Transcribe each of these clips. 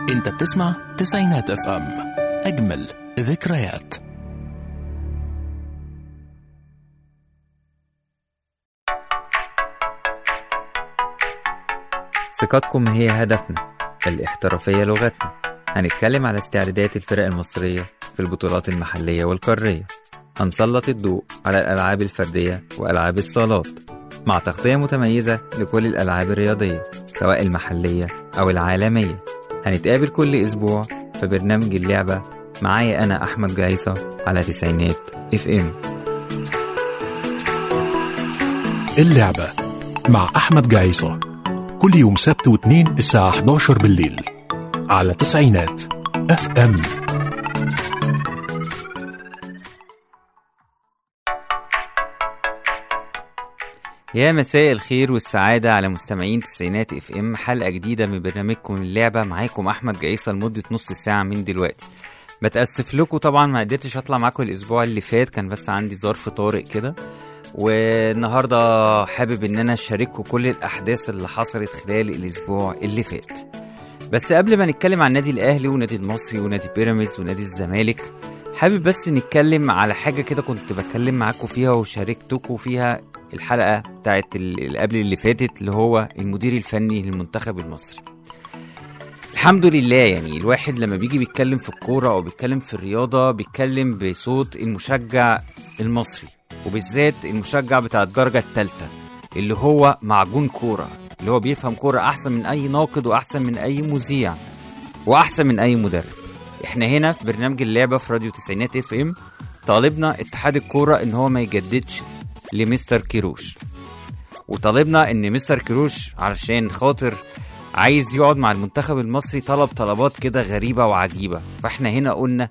انت بتسمع تسعينات اف ام اجمل ذكريات ثقتكم هي هدفنا الاحترافية لغتنا هنتكلم على استعدادات الفرق المصرية في البطولات المحلية والقارية هنسلط الضوء على الألعاب الفردية وألعاب الصالات مع تغطية متميزة لكل الألعاب الرياضية سواء المحلية أو العالمية هنتقابل كل أسبوع في برنامج اللعبة معايا أنا أحمد جايصة على تسعينات اف ام اللعبة مع أحمد جعيصة كل يوم سبت واثنين الساعة 11 بالليل على تسعينات اف ام يا مساء الخير والسعادة على مستمعين تسعينات اف ام حلقة جديدة من برنامجكم اللعبة معاكم أحمد جعيصة لمدة نص ساعة من دلوقتي بتأسف لكم طبعا ما قدرتش أطلع معاكم الأسبوع اللي فات كان بس عندي ظرف طارئ كده والنهاردة حابب إن أنا أشارككم كل الأحداث اللي حصلت خلال الأسبوع اللي فات بس قبل ما نتكلم عن النادي الأهلي ونادي المصري ونادي بيراميدز ونادي الزمالك حابب بس نتكلم على حاجة كده كنت بتكلم معاكم فيها وشاركتكم فيها الحلقة بتاعت اللي قبل اللي فاتت اللي هو المدير الفني للمنتخب المصري الحمد لله يعني الواحد لما بيجي بيتكلم في الكورة أو بيتكلم في الرياضة بيتكلم بصوت المشجع المصري وبالذات المشجع بتاع الدرجة الثالثة اللي هو معجون كورة اللي هو بيفهم كورة أحسن من أي ناقد وأحسن من أي مذيع وأحسن من أي مدرب احنا هنا في برنامج اللعبة في راديو تسعينات اف ام طالبنا اتحاد الكورة ان هو ما يجددش لمستر كيروش وطالبنا ان مستر كيروش علشان خاطر عايز يقعد مع المنتخب المصري طلب طلبات كده غريبة وعجيبة فاحنا هنا قلنا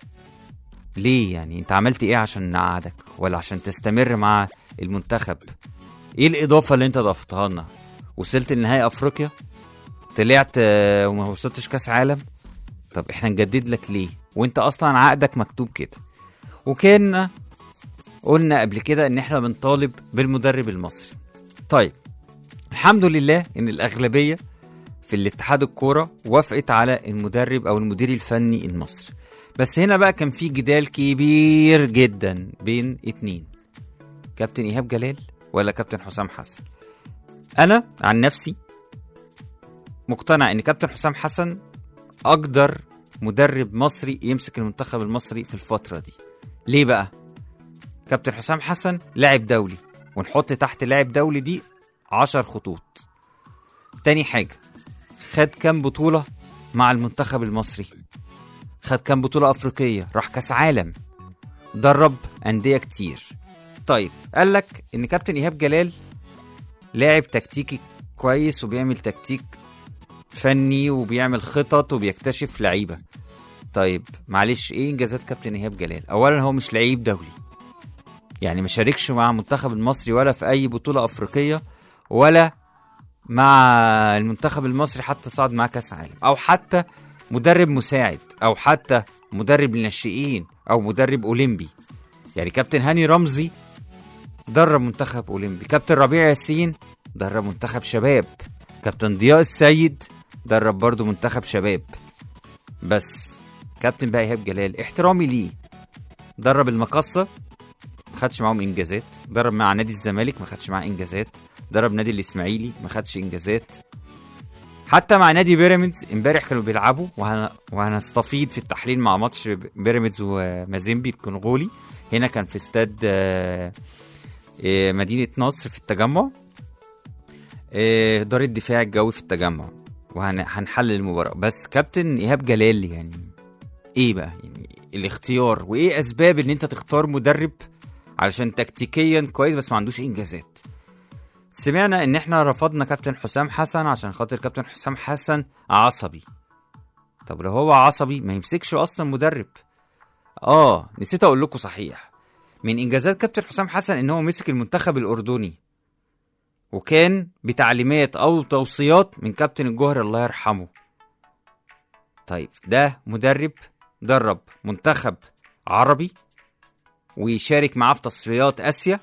ليه يعني انت عملت ايه عشان نقعدك ولا عشان تستمر مع المنتخب ايه الاضافة اللي انت ضفتها لنا وصلت لنهائي افريقيا طلعت آه، وما وصلتش كاس عالم طب احنا نجدد لك ليه وانت اصلا عقدك مكتوب كده وكان قلنا قبل كده ان احنا بنطالب بالمدرب المصري طيب الحمد لله ان الاغلبيه في الاتحاد الكوره وافقت على المدرب او المدير الفني المصري بس هنا بقى كان في جدال كبير جدا بين اتنين كابتن ايهاب جلال ولا كابتن حسام حسن انا عن نفسي مقتنع ان كابتن حسام حسن اقدر مدرب مصري يمسك المنتخب المصري في الفتره دي ليه بقى كابتن حسام حسن لاعب دولي ونحط تحت لاعب دولي دي عشر خطوط تاني حاجة خد كام بطولة مع المنتخب المصري خد كام بطولة أفريقية راح كاس عالم درب أندية كتير طيب قال لك إن كابتن إيهاب جلال لاعب تكتيكي كويس وبيعمل تكتيك فني وبيعمل خطط وبيكتشف لعيبة طيب معلش ايه انجازات كابتن ايهاب جلال اولا هو مش لعيب دولي يعني ما شاركش مع المنتخب المصري ولا في اي بطوله افريقيه ولا مع المنتخب المصري حتى صعد معاه كاس عالم او حتى مدرب مساعد او حتى مدرب للناشئين او مدرب اولمبي يعني كابتن هاني رمزي درب منتخب اولمبي كابتن ربيع ياسين درب منتخب شباب كابتن ضياء السيد درب برضه منتخب شباب بس كابتن بقى ايهاب جلال احترامي ليه درب المقصه ما خدش معاهم انجازات درب مع نادي الزمالك ما خدش معاه انجازات درب نادي الاسماعيلي ما خدش انجازات حتى مع نادي بيراميدز امبارح كانوا بيلعبوا وهن... وهنستفيض في التحليل مع ماتش بيراميدز ومازيمبي الكونغولي هنا كان في استاد آه، آه، مدينه نصر في التجمع آه، دار الدفاع الجوي في التجمع وهنحلل المباراه بس كابتن ايهاب جلال يعني ايه بقى يعني الاختيار وايه اسباب ان انت تختار مدرب علشان تكتيكيا كويس بس ما عندوش انجازات سمعنا ان احنا رفضنا كابتن حسام حسن عشان خاطر كابتن حسام حسن عصبي طب لو هو عصبي ما يمسكش اصلا مدرب اه نسيت اقول لكم صحيح من انجازات كابتن حسام حسن ان هو مسك المنتخب الاردني وكان بتعليمات او توصيات من كابتن الجوهر الله يرحمه طيب ده مدرب درب منتخب عربي ويشارك معاه في تصفيات اسيا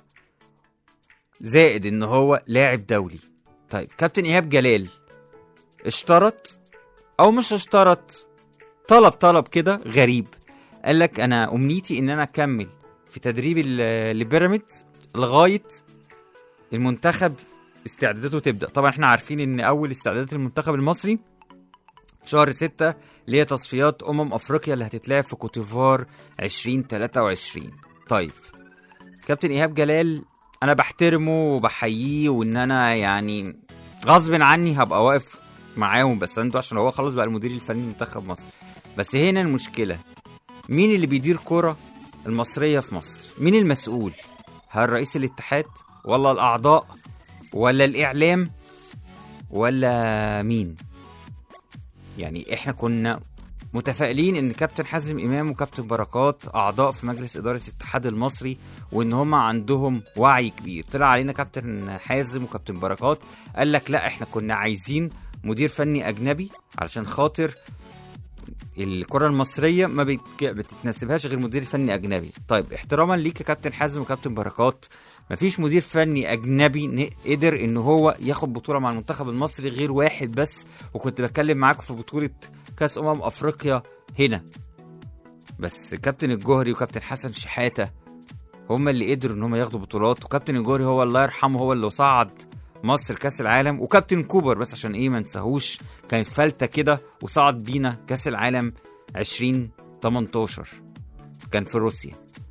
زائد ان هو لاعب دولي طيب كابتن ايهاب جلال اشترط او مش اشترط طلب طلب كده غريب قال لك انا امنيتي ان انا اكمل في تدريب ال- البيراميدز لغايه المنتخب استعداداته تبدا طبعا احنا عارفين ان اول استعدادات المنتخب المصري شهر ستة اللي هي تصفيات امم افريقيا اللي هتتلعب في كوتيفوار 2023 طيب كابتن ايهاب جلال انا بحترمه وبحييه وان انا يعني غصب عني هبقى واقف معاهم بس انتوا عشان هو خلاص بقى المدير الفني لمنتخب مصر بس هنا المشكله مين اللي بيدير كرة المصرية في مصر؟ مين المسؤول؟ هل رئيس الاتحاد ولا الأعضاء ولا الإعلام ولا مين؟ يعني احنا كنا متفائلين ان كابتن حازم امام وكابتن بركات اعضاء في مجلس اداره الاتحاد المصري وان هم عندهم وعي كبير طلع علينا كابتن حازم وكابتن بركات قال لك لا احنا كنا عايزين مدير فني اجنبي علشان خاطر الكره المصريه ما بيتك- بتتناسبهاش غير مدير فني اجنبي طيب احتراما ليك يا كابتن حازم وكابتن بركات مفيش مدير فني اجنبي ن- قدر ان هو ياخد بطوله مع المنتخب المصري غير واحد بس وكنت بتكلم معاكم في بطوله كاس امم افريقيا هنا بس كابتن الجوهري وكابتن حسن شحاته هما اللي قدروا ان هم ياخدوا بطولات وكابتن الجوهري هو الله يرحمه هو اللي صعد مصر كاس العالم وكابتن كوبر بس عشان ايه ما نساهوش كانت فلتة كده وصعد بينا كاس العالم 2018 كان في روسيا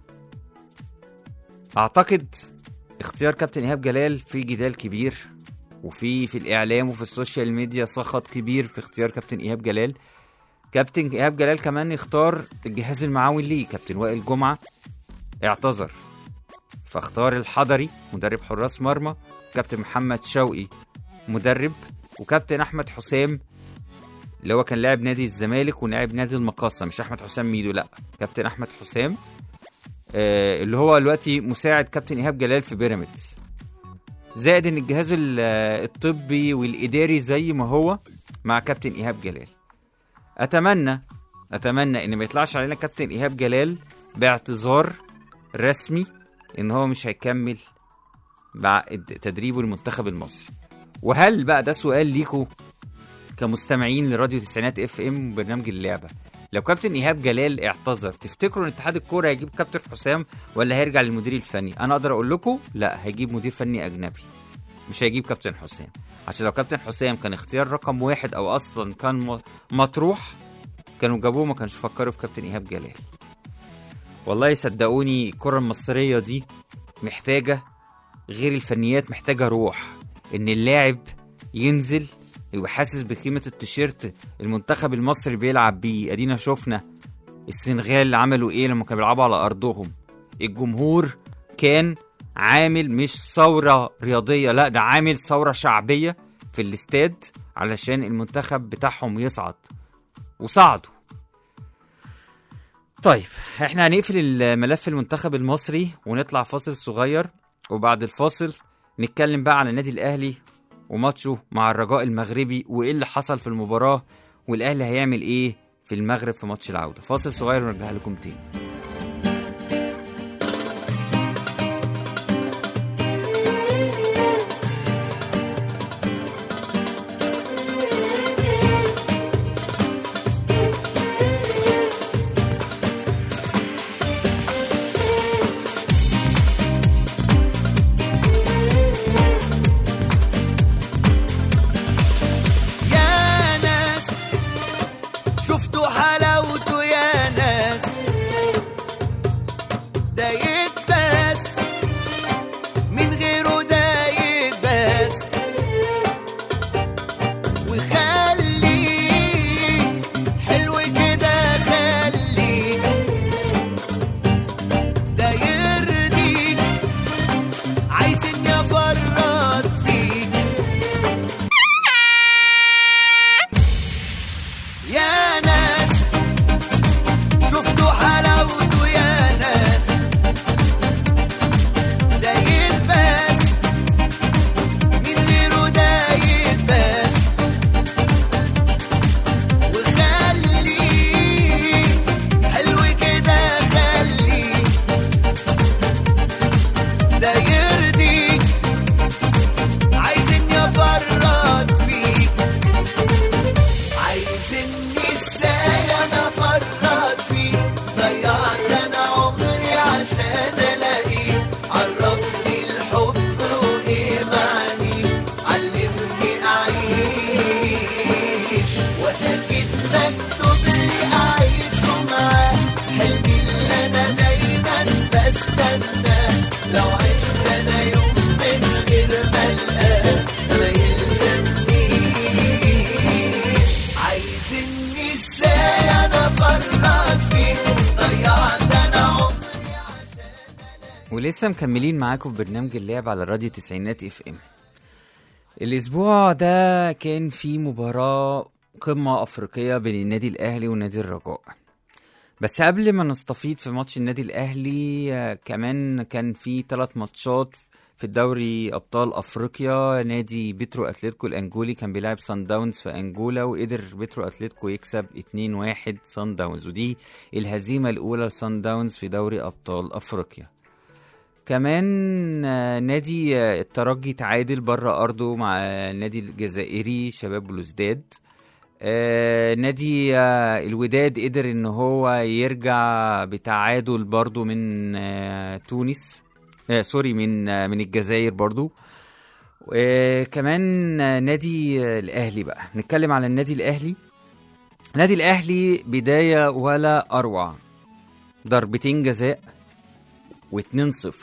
اعتقد اختيار كابتن ايهاب جلال في جدال كبير وفي في الاعلام وفي السوشيال ميديا سخط كبير في اختيار كابتن ايهاب جلال كابتن ايهاب جلال كمان اختار الجهاز المعاون ليه كابتن وائل جمعه اعتذر فاختار الحضري مدرب حراس مرمى كابتن محمد شوقي مدرب وكابتن احمد حسام اللي هو كان لاعب نادي الزمالك ولاعب نادي المقاصه مش احمد حسام ميدو لا كابتن احمد حسام آه اللي هو دلوقتي مساعد كابتن ايهاب جلال في بيراميدز زائد ان الجهاز ال- آه، الطبي والاداري زي ما هو مع كابتن ايهاب جلال اتمنى اتمنى ان ما يطلعش علينا كابتن ايهاب جلال باعتذار رسمي ان هو مش هيكمل مع الد- تدريبه المنتخب المصري وهل بقى ده سؤال ليكوا كمستمعين لراديو تسعينات اف ام وبرنامج اللعبه لو كابتن ايهاب جلال اعتذر تفتكروا ان اتحاد الكوره هيجيب كابتن حسام ولا هيرجع للمدير الفني انا اقدر اقول لكم لا هيجيب مدير فني اجنبي مش هيجيب كابتن حسام عشان لو كابتن حسام كان اختيار رقم واحد او اصلا كان م- مطروح كانوا جابوه ما كانش فكروا في كابتن ايهاب جلال والله صدقوني الكره المصريه دي محتاجه غير الفنيات محتاجه روح ان اللاعب ينزل يبقى حاسس بقيمه التيشيرت المنتخب المصري بيلعب بيه ادينا شفنا السنغال عملوا ايه لما كانوا بيلعبوا على ارضهم الجمهور كان عامل مش ثوره رياضيه لا ده عامل ثوره شعبيه في الاستاد علشان المنتخب بتاعهم يصعد وصعدوا طيب احنا هنقفل الملف المنتخب المصري ونطلع فاصل صغير وبعد الفاصل نتكلم بقى على النادي الاهلي وماتشه مع الرجاء المغربي وايه اللي حصل في المباراه والاهلي هيعمل ايه في المغرب في ماتش العوده فاصل صغير ونرجع لكم تاني يا ناس شفتوا حلاوته يا ناس ولسه مكملين معاكم في برنامج اللعب على الراديو تسعينات اف ام الاسبوع ده كان في مباراة قمة افريقية بين النادي الاهلي ونادي الرجاء بس قبل ما نستفيد في ماتش النادي الاهلي آه، كمان كان في ثلاث ماتشات في الدوري ابطال افريقيا نادي بيترو اتلتيكو الانجولي كان بيلعب سان داونز في انجولا وقدر بيترو اتلتيكو يكسب 2-1 سان داونز ودي الهزيمة الاولى لسان داونز في دوري ابطال افريقيا كمان آه، نادي آه، الترجي تعادل بره ارضه مع آه، النادي الجزائري شباب بلوزداد آه، نادي آه، الوداد قدر ان هو يرجع بتعادل برضو من آه، تونس آه سوري من آه من الجزائر برضو آه كمان آه، نادي آه، الاهلي بقى نتكلم على النادي الاهلي نادي الاهلي بدايه ولا اروع ضربتين جزاء و2-0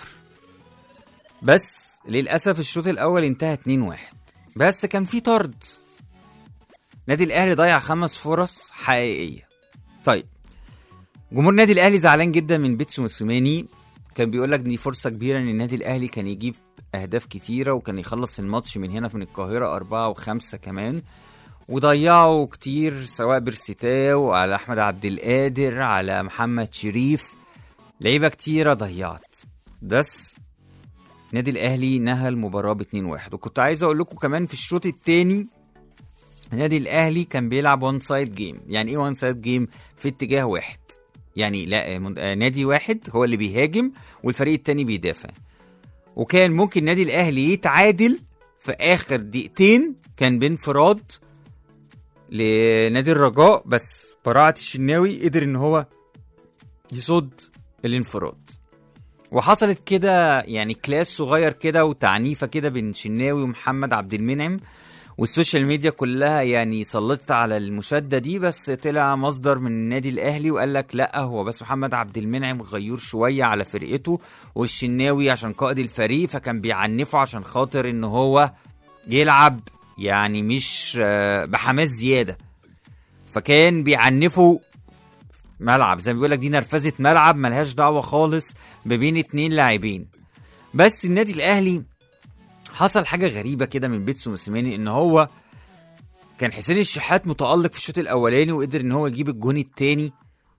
بس للاسف الشوط الاول انتهى 2-1 بس كان في طرد نادي الاهلي ضيع خمس فرص حقيقيه طيب جمهور النادي الاهلي زعلان جدا من بيتسو موسيماني كان بيقول لك دي فرصه كبيره ان النادي الاهلي كان يجيب اهداف كتيره وكان يخلص الماتش من هنا من القاهره أربعة وخمسة كمان وضيعوا كتير سواء بيرسيتاو على احمد عبد القادر على محمد شريف لعيبه كتيره ضيعت بس النادي الاهلي نهى المباراه ب 2-1 وكنت عايز اقول لكم كمان في الشوط الثاني النادي الاهلي كان بيلعب وان سايد جيم يعني ايه وان سايد جيم في اتجاه واحد يعني لا من- آه، نادي واحد هو اللي بيهاجم والفريق التاني بيدافع وكان ممكن النادي الاهلي يتعادل في اخر دقيقتين كان بانفراد لنادي الرجاء بس براعة الشناوي قدر ان هو يصد الانفراد وحصلت كده يعني كلاس صغير كده وتعنيفه كده بين شناوي ومحمد عبد المنعم والسوشيال ميديا كلها يعني سلطت على المشاده دي بس طلع مصدر من النادي الاهلي وقال لك لا هو بس محمد عبد المنعم غيور شويه على فرقته والشناوي عشان قائد الفريق فكان بيعنفه عشان خاطر ان هو يلعب يعني مش آه، بحماس زياده فكان بيعنفه ملعب زي ما بيقول لك دي نرفزه ملعب ملهاش دعوه خالص ما بين اتنين لاعبين بس النادي الاهلي حصل حاجه غريبه كده من بيتسو موسيماني ان هو كان حسين الشحات متالق في الشوط الاولاني وقدر ان هو يجيب الجون التاني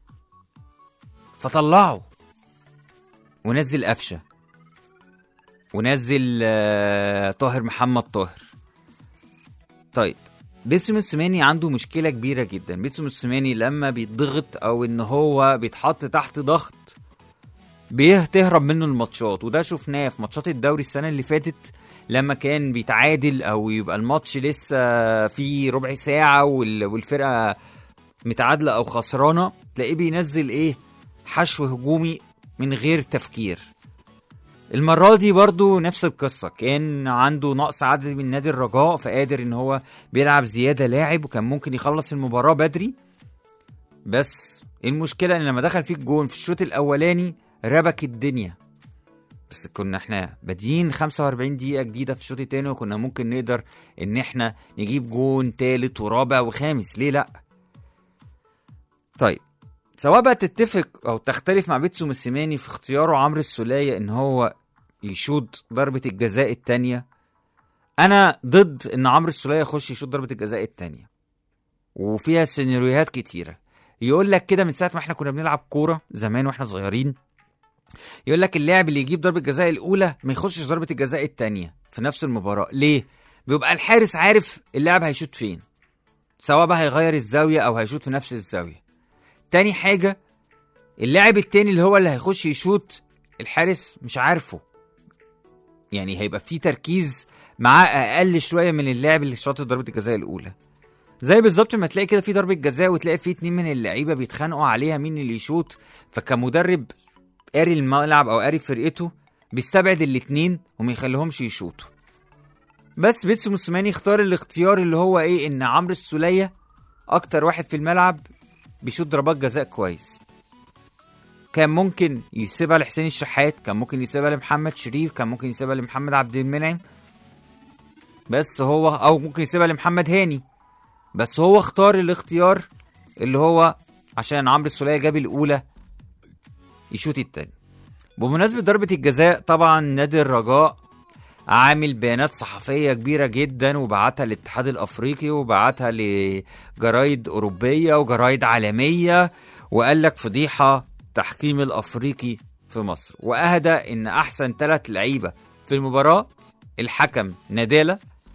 فطلعه ونزل قفشه ونزل آه، طاهر محمد طاهر طيب بيتسو موسيماني عنده مشكله كبيره جدا بيتسو موسيماني لما بيتضغط او ان هو بيتحط تحت ضغط بتهرب منه الماتشات وده شفناه في ماتشات الدوري السنه اللي فاتت لما كان بيتعادل او يبقى الماتش لسه في ربع ساعه وال- والفرقه متعادله او خسرانه تلاقيه بينزل ايه حشو هجومي من غير تفكير المرة دي برضو نفس القصة كان عنده نقص عدد من نادي الرجاء فقادر ان هو بيلعب زيادة لاعب وكان ممكن يخلص المباراة بدري بس المشكلة ان لما دخل فيك جون في الشوط الاولاني ربك الدنيا بس كنا احنا بادئين 45 دقيقة جديدة في الشوط التاني وكنا ممكن نقدر ان احنا نجيب جون تالت ورابع وخامس ليه لا طيب سواء بقى تتفق او تختلف مع بيتسو موسيماني في اختياره عمرو السولية ان هو يشوط ضربة الجزاء التانية انا ضد ان عمرو السولية يخش يشوط ضربة الجزاء التانية وفيها سيناريوهات كتيرة يقول لك كده من ساعة ما احنا كنا بنلعب كورة زمان واحنا صغيرين يقول لك اللاعب اللي يجيب ضربة الجزاء الأولى ما يخشش ضربة الجزاء التانية في نفس المباراة ليه؟ بيبقى الحارس عارف اللاعب هيشوط فين سواء بقى هيغير الزاوية أو هيشوط في نفس الزاوية تاني حاجة اللاعب التاني اللي هو اللي هيخش يشوط الحارس مش عارفه يعني هيبقى في تركيز معاه اقل شويه من اللاعب اللي شاط ضربه الجزاء الاولى زي بالظبط ما تلاقي كده في ضربه جزاء وتلاقي في اتنين من اللعيبه بيتخانقوا عليها مين اللي يشوط فكمدرب قاري الملعب او قاري فرقته بيستبعد الاتنين وما يخليهمش يشوطوا بس بيتسو موسيماني اختار الاختيار اللي هو ايه ان عمرو السوليه اكتر واحد في الملعب بيشوط ضربات جزاء كويس كان ممكن يسيبها لحسين الشحات كان ممكن يسيبها لمحمد شريف كان ممكن يسيبها لمحمد عبد المنعم بس هو او ممكن يسيبها لمحمد هاني بس هو اختار الاختيار اللي هو عشان عمرو السولية جاب الاولى يشوط التاني بمناسبة ضربة الجزاء طبعا نادي الرجاء عامل بيانات صحفية كبيرة جدا وبعتها للاتحاد الأفريقي وبعتها لجرايد أوروبية وجرايد عالمية وقال لك فضيحة تحكيم الأفريقي في مصر وأهدى إن أحسن ثلاث لعيبة في المباراة الحكم نادالة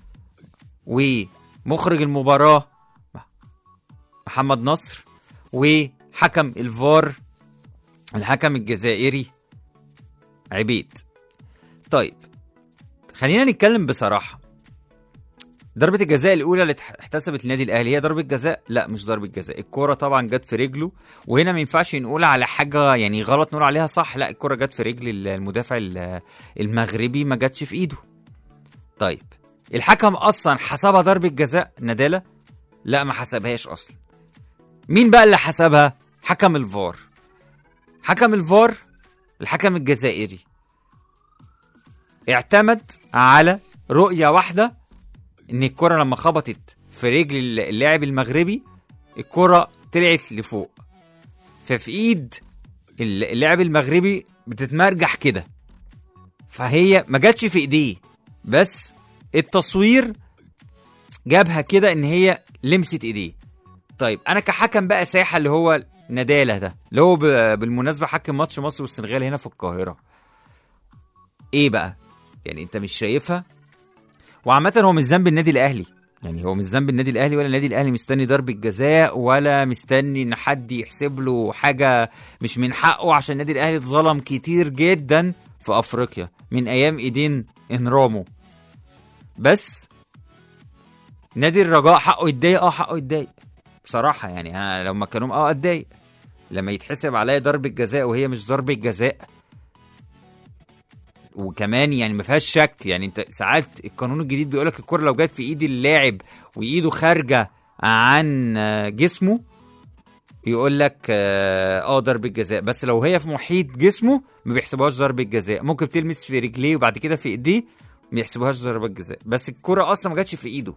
ومخرج المباراة محمد نصر وحكم الفار الحكم الجزائري عبيد طيب خلينا نتكلم بصراحة ضربة الجزاء الأولى اللي اتح- احتسبت للنادي الأهلي هي ضربة جزاء؟ لا مش ضربة جزاء، الكورة طبعا جت في رجله وهنا ما ينفعش نقول على حاجة يعني غلط نقول عليها صح، لا الكورة جت في رجل ال- المدافع ال- المغربي ما جاتش في إيده. طيب الحكم أصلا حسبها ضربة جزاء ندالة؟ لا ما حسبهاش أصلا. مين بقى اللي حسبها؟ حكم الفار. حكم الفار الحكم الجزائري اعتمد على رؤية واحدة ان الكرة لما خبطت في رجل اللاعب المغربي الكرة طلعت لفوق ففي ايد اللاعب المغربي بتتمرجح كده فهي ما جاتش في ايديه بس التصوير جابها كده ان هي لمست ايديه طيب انا كحكم بقى ساحه اللي هو نداله ده اللي هو ب- بالمناسبه حكم ماتش مصر والسنغال هنا في القاهره ايه بقى يعني انت مش شايفها وعامة هو مش ذنب النادي الاهلي يعني هو مش ذنب النادي الاهلي ولا النادي الاهلي مستني ضربة جزاء ولا مستني ان حد يحسب له حاجة مش من حقه عشان النادي الاهلي اتظلم كتير جدا في افريقيا من ايام ايدين انرامو بس نادي الرجاء حقه يتضايق اه حقه يتضايق بصراحة يعني انا لو مكانهم اه اتضايق لما يتحسب عليا ضربة جزاء وهي مش ضربة جزاء وكمان يعني ما فيهاش شك يعني انت ساعات القانون الجديد بيقول لك الكره لو جت في ايد اللاعب وايده خارجه عن آه، جسمه يقول لك اه آه، ضربه جزاء بس لو هي في محيط جسمه ما بيحسبوهاش ضربه جزاء ممكن تلمس في رجليه وبعد كده في ايديه ما يحسبوهاش ضربه جزاء بس الكره اصلا ما جاتش في ايده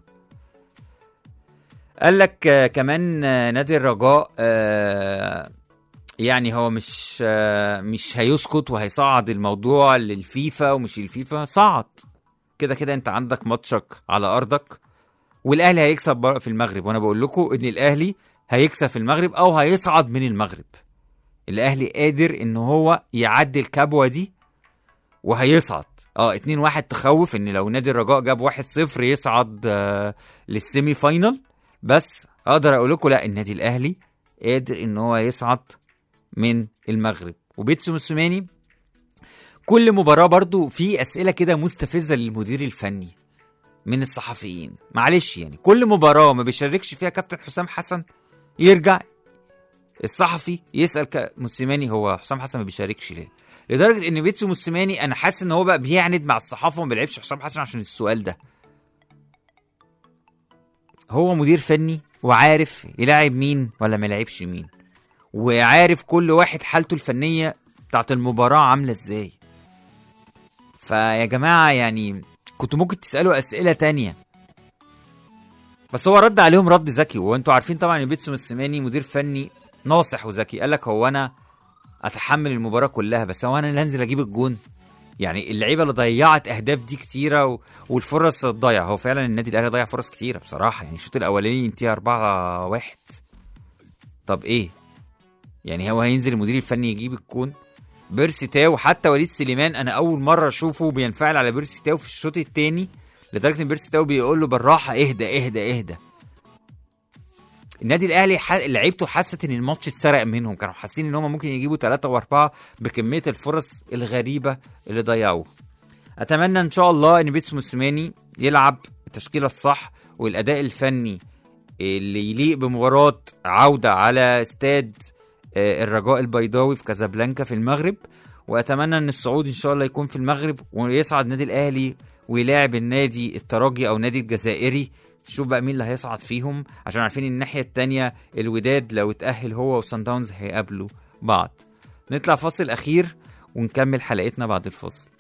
قال لك آه، كمان آه، نادي الرجاء آه، يعني هو مش آه، مش هيسكت وهيصعد الموضوع للفيفا ومش الفيفا صعد كده كده انت عندك ماتشك على ارضك والاهلي هيكسب بر- في المغرب وانا بقول لكم ان الاهلي هيكسب في المغرب او هيصعد من المغرب الاهلي قادر ان هو يعدي الكبوه دي وهيصعد اه 2 1 تخوف ان لو نادي الرجاء جاب 1 0 يصعد آه للسيمي فاينل بس اقدر اقول لكم لا النادي الاهلي قادر ان هو يصعد من المغرب وبيتسو موسيماني كل مباراه برضو في اسئله كده مستفزه للمدير الفني من الصحفيين معلش يعني كل مباراه ما بيشاركش فيها كابتن حسام حسن يرجع الصحفي يسال ك- موسيماني هو حسام حسن ما بيشاركش ليه لدرجه ان بيتسو موسيماني انا حاسس ان هو بقى بيعند مع الصحافه وما بيلعبش حسام حسن عشان السؤال ده هو مدير فني وعارف يلاعب مين ولا ما يلاعبش مين وعارف كل واحد حالته الفنيه بتاعت المباراه عامله ازاي فيا جماعه يعني كنتوا ممكن تسالوا اسئله تانية بس هو رد عليهم رد ذكي وانتوا عارفين طبعا ان بيتسو موسيماني مدير فني ناصح وذكي قال لك هو انا اتحمل المباراه كلها بس هو انا اللي انزل اجيب الجون يعني اللعيبه اللي ضيعت اهداف دي كتيره و... والفرص الضايعه هو فعلا النادي الاهلي ضيع فرص كتيره بصراحه يعني الشوط الاولاني انتهى 4 1 طب ايه يعني هو هينزل المدير الفني يجيب الجون بيرسي تاو حتى وليد سليمان انا اول مره اشوفه بينفعل على بيرسي تاو في الشوط الثاني لدرجه ان بيرسي تاو بيقول له بالراحه اهدى اهدى اهدى النادي الاهلي ح... لعيبته حست ان الماتش اتسرق منهم كانوا حاسين ان هم ممكن يجيبوا ثلاثة واربعة بكميه الفرص الغريبه اللي ضيعوها اتمنى ان شاء الله ان بيتسو موسيماني يلعب التشكيله الصح والاداء الفني اللي يليق بمباراه عوده على استاد آه، الرجاء البيضاوي في كازابلانكا في المغرب واتمنى ان الصعود ان شاء الله يكون في المغرب ويصعد النادي الاهلي ويلاعب النادي الترجي او النادي الجزائري شوف بقى مين اللي هيصعد فيهم عشان عارفين الناحيه التانية الوداد لو اتاهل هو وصن داونز هيقابلوا بعض نطلع فاصل اخير ونكمل حلقتنا بعد الفاصل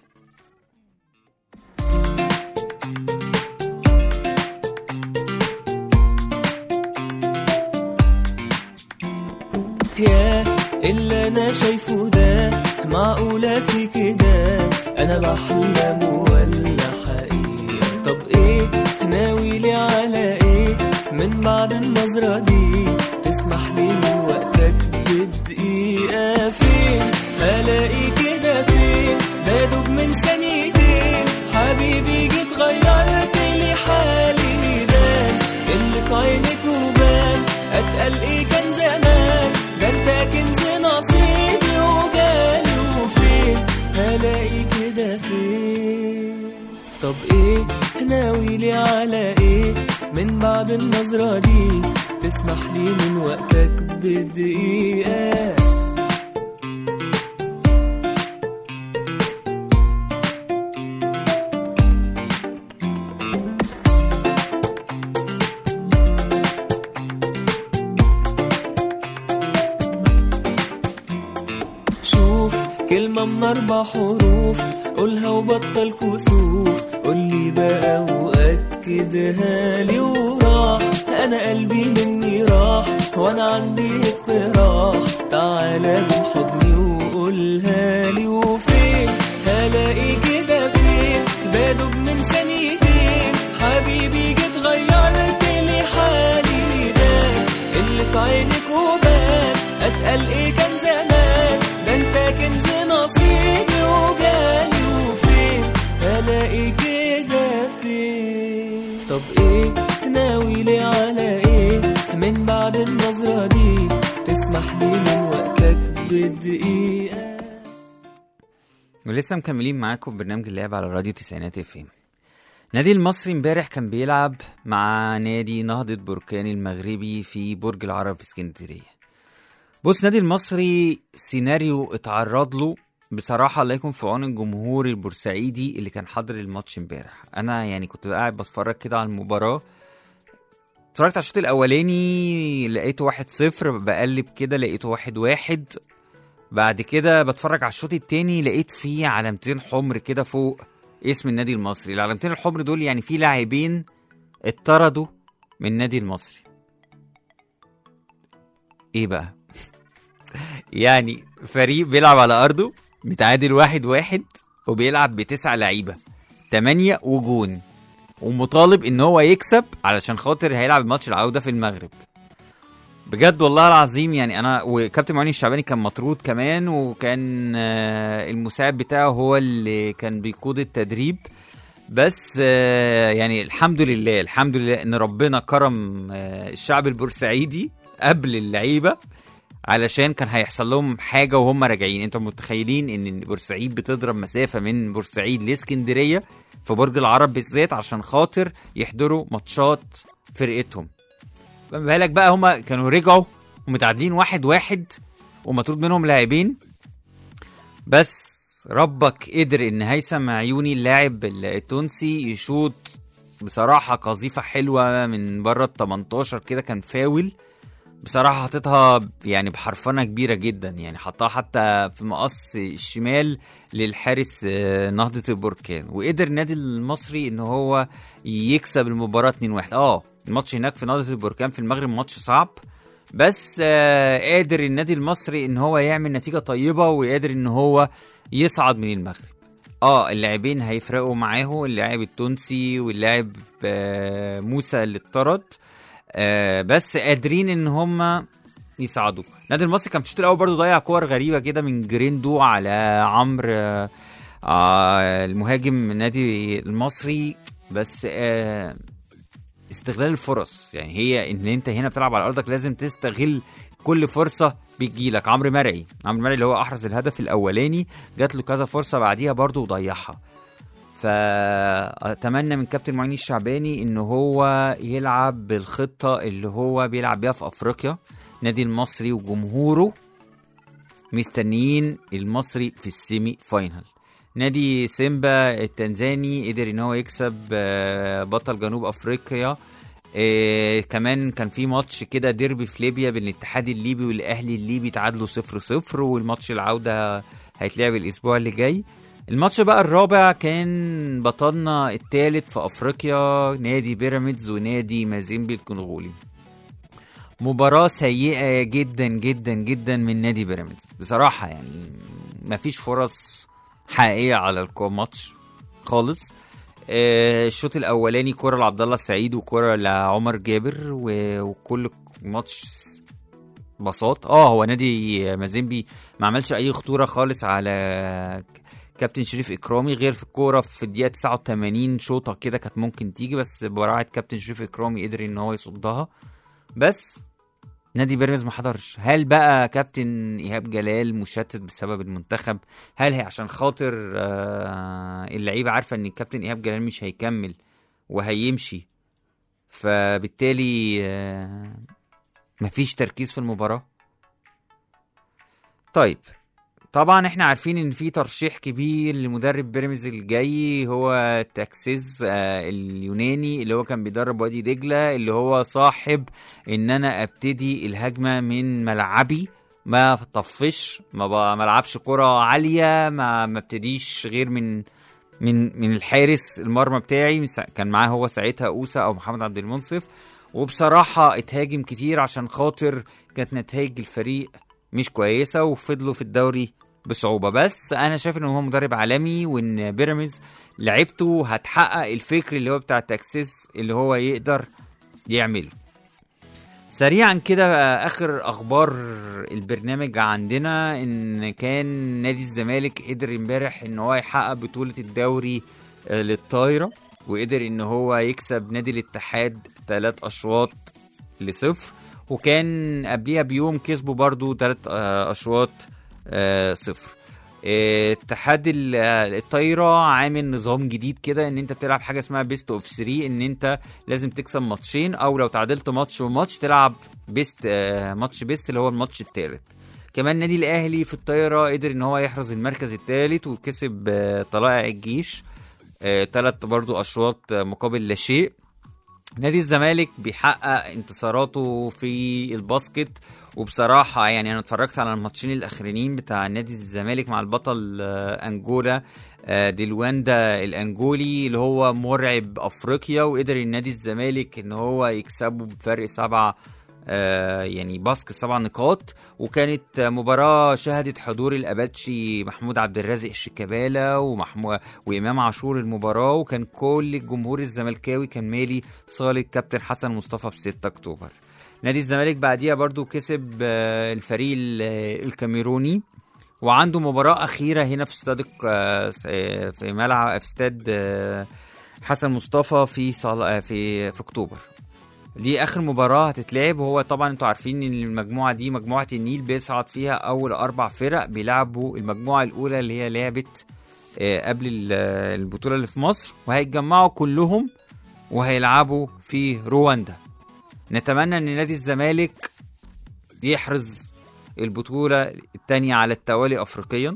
يا اللي انا شايفه ده معقولة في كده أنا بحلم ولا حقيقة طب إيه ناوي لي على إيه من بعد النظرة دي تسمح لي من وقتك بدقيقة فين هلاقي كده فين بدوب من ثانيتين حبيبي جيت غيرت لي حالي ميدان اللي في عينك وبان اتقل ايه كان زمان ده انت كنز نصيبي وجالي وفين هلاقي كده فين طب ايه ناوي لي على ايه من بعد النظرة دي تسمح لي من وقتك بدقيقة شوف كلمة من أربع حروف قولها وبطل كسوف قولي بقى وأكدها لي وراح أنا قلبي مني راح وأنا عندي اقتراح تعالى من حضني وقولها لي وفين هلاقي كده فين بدوب من ثانيتين حبيبي جيت غيرت لي حالي ميدان اللي في عينك وبان اتقل ايه كان زمان ده انت كنز نصيبي وجالي وفين هلاقي كده فين طب ايه ناوي لي على ايه من بعد النظرة دي تسمح لي من وقتك بدقيقة ولسه مكملين معاكم برنامج اللعب على راديو تسعينات اف ام نادي المصري امبارح كان بيلعب مع نادي نهضة بركان المغربي في برج العرب في اسكندرية بص نادي المصري سيناريو اتعرض له بصراحة الله يكون في عون الجمهور البورسعيدي اللي كان حاضر الماتش امبارح أنا يعني كنت قاعد بتفرج كده على المباراة اتفرجت على الشوط الأولاني لقيته واحد صفر بقلب كده لقيته واحد واحد بعد كده بتفرج على الشوط التاني لقيت فيه علامتين حمر كده فوق اسم النادي المصري العلامتين الحمر دول يعني في لاعبين اتطردوا من النادي المصري ايه بقى يعني فريق بيلعب على ارضه متعادل واحد واحد وبيلعب بتسع لعيبه تمانية وجون ومطالب ان هو يكسب علشان خاطر هيلعب الماتش العوده في المغرب بجد والله العظيم يعني انا وكابتن معين الشعباني كان مطرود كمان وكان آه، المساعد بتاعه هو اللي كان بيقود التدريب بس آه، يعني الحمد لله الحمد لله ان ربنا كرم آه، الشعب البورسعيدي قبل اللعيبه علشان كان هيحصل لهم حاجه وهم راجعين انتوا متخيلين ان بورسعيد بتضرب مسافه من بورسعيد لاسكندريه في برج العرب بالذات عشان خاطر يحضروا ماتشات فرقتهم فما بالك بقى هما كانوا رجعوا ومتعادلين واحد واحد ومطرود منهم لاعبين بس ربك قدر ان هيثم عيوني اللاعب التونسي يشوط بصراحة قذيفة حلوة من بره ال 18 كده كان فاول بصراحة حطيتها يعني بحرفنة كبيرة جدا يعني حطها حتى في مقص الشمال للحارس آه، نهضة البركان وقدر النادي المصري ان هو يكسب المباراة 2-1 اه الماتش هناك في نهضة البركان في المغرب ماتش صعب بس آه قادر النادي المصري ان هو يعمل نتيجة طيبة وقادر ان هو يصعد من المغرب اه اللاعبين هيفرقوا معاه اللاعب التونسي واللاعب آه موسى اللي اتطرد آه بس قادرين ان هم يصعدوا النادي المصري كان في الشوط الاول برضه ضيع كور غريبه كده من جريندو على عمرو آه آه المهاجم النادي المصري بس آه استغلال الفرص يعني هي ان انت هنا بتلعب على ارضك لازم تستغل كل فرصه بتجيلك عمرو مرعي عمرو مرعي اللي هو احرز الهدف الاولاني جات له كذا فرصه بعديها برضه وضيعها فاتمنى من كابتن معين الشعباني ان هو يلعب بالخطه اللي هو بيلعب بيها في افريقيا نادي المصري وجمهوره مستنيين المصري في السيمي فاينل نادي سيمبا التنزاني قدر ان هو يكسب آه، بطل جنوب افريقيا إيه كمان كان في ماتش كده ديربي في ليبيا بين الاتحاد الليبي والاهلي الليبي تعادلوا 0 0 والماتش العوده هيتلعب الاسبوع اللي جاي الماتش بقى الرابع كان بطلنا الثالث في افريقيا نادي بيراميدز ونادي مازيمبي الكونغولي مباراة سيئة جدا جدا جدا من نادي بيراميدز بصراحة يعني مفيش فرص حقيقية على الماتش خالص آه، الشوط الاولاني كرة لعبد الله السعيد وكرة لعمر جابر و- وكل ماتش بساط اه هو نادي مازيمبي ما عملش اي خطورة خالص على كابتن شريف اكرامي غير في الكوره في الدقيقه 89 شوطه كده كانت ممكن تيجي بس براعه كابتن شريف اكرامي قدر ان هو يصدها بس نادي بيراميدز ما حضرش هل بقى كابتن ايهاب جلال مشتت بسبب المنتخب هل هي عشان خاطر آه اللعيبه عارفه ان الكابتن ايهاب جلال مش هيكمل وهيمشي فبالتالي آه مفيش تركيز في المباراه طيب طبعا احنا عارفين ان في ترشيح كبير لمدرب بيراميدز الجاي هو تاكسيز آه اليوناني اللي هو كان بيدرب وادي دجله اللي هو صاحب ان انا ابتدي الهجمه من ملعبي ما طفش ما ب- ما العبش كره عاليه ما ما ابتديش غير من من من الحارس المرمى بتاعي من سا- كان معاه هو ساعتها اوسا او محمد عبد المنصف وبصراحه اتهاجم كتير عشان خاطر كانت نتائج الفريق مش كويسه وفضلوا في الدوري بصعوبه بس انا شايف ان هو مدرب عالمي وان بيراميدز لعبته هتحقق الفكر اللي هو بتاع تاكسيس اللي هو يقدر يعمله سريعا كده بقى اخر اخبار البرنامج عندنا ان كان نادي الزمالك قدر امبارح ان هو يحقق بطولة الدوري آه، للطايرة وقدر ان هو يكسب نادي الاتحاد ثلاث اشواط لصفر وكان قبليها بيوم كسبوا برضو ثلاث اشواط آه، صفر آه، اتحاد ال- آه، الطايره عامل نظام جديد كده ان انت بتلعب حاجه اسمها بيست اوف 3 ان انت لازم تكسب ماتشين او لو تعادلت ماتش وماتش تلعب بيست آه، ماتش بيست اللي هو الماتش الثالث كمان النادي الاهلي في الطايره قدر ان هو يحرز المركز الثالث وكسب آه، طلائع الجيش ثلاث برضو اشواط آه، مقابل لا شيء نادي الزمالك بيحقق انتصاراته في الباسكت وبصراحة يعني أنا اتفرجت على الماتشين الأخرانيين بتاع نادي الزمالك مع البطل آه، أنجولا آه، ديلواندا الأنجولي اللي هو مرعب أفريقيا وقدر النادي الزمالك إن هو يكسبه بفرق سبعة آه، يعني باسكت سبع نقاط وكانت آه، مباراة شهدت حضور الأباتشي محمود عبد الرازق الشيكابالا ومحمود وإمام عاشور المباراة وكان كل الجمهور الزملكاوي كان مالي صالة كابتن حسن مصطفى في 6 أكتوبر نادي الزمالك بعديها برضو كسب آه، الفريق ال- آه، الكاميروني وعنده مباراة أخيرة هنا في استاد الق- آه، في في ملعب في استاد آه، حسن مصطفى في صال... آه، في في أكتوبر دي اخر مباراه هتتلعب وهو طبعا انتوا عارفين ان المجموعه دي مجموعه النيل بيصعد فيها اول اربع فرق بيلعبوا المجموعه الاولى اللي هي لعبت آه، قبل ال- آه، البطوله اللي في مصر وهيتجمعوا كلهم وهيلعبوا في رواندا نتمنى ان نادي الزمالك يحرز البطوله الثانيه على التوالي افريقيا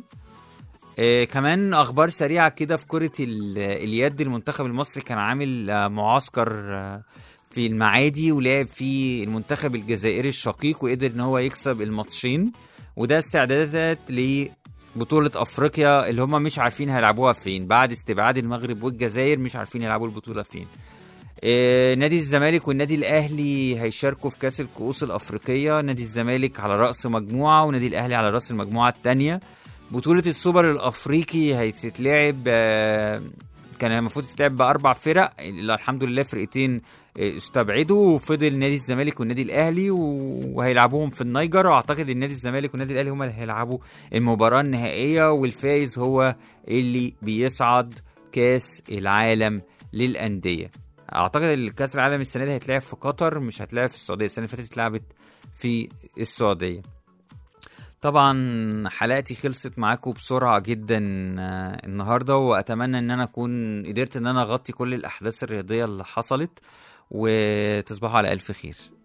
آه كمان اخبار سريعه كده في كره ال- اليد المنتخب المصري كان عامل آه معسكر آه في المعادي ولعب في المنتخب الجزائري الشقيق وقدر ان هو يكسب الماتشين وده استعدادات لبطولة افريقيا اللي هم مش عارفين هيلعبوها فين بعد استبعاد المغرب والجزائر مش عارفين يلعبوا البطولة فين آه، نادي الزمالك والنادي الاهلي هيشاركوا في كاس الكؤوس الافريقيه نادي الزمالك على راس مجموعه ونادي الاهلي على راس المجموعه الثانيه بطوله السوبر الافريقي هتتلعب آه، كان المفروض تتلعب باربع فرق إلا الحمد لله فرقتين آه، استبعدوا وفضل نادي الزمالك والنادي الاهلي و- وهيلعبوهم في النيجر واعتقد ان نادي الزمالك والنادي الاهلي هم اللي هيلعبوا المباراه النهائيه والفايز هو اللي بيصعد كاس العالم للانديه اعتقد الكاس العالم السنه دي هيتلعب في قطر مش هتلعب في السعوديه السنه اللي فاتت اتلعبت في السعوديه طبعا حلقتي خلصت معاكم بسرعه جدا آه، النهارده واتمنى ان انا اكون قدرت ان انا اغطي كل الاحداث الرياضيه اللي حصلت وتصبحوا على الف خير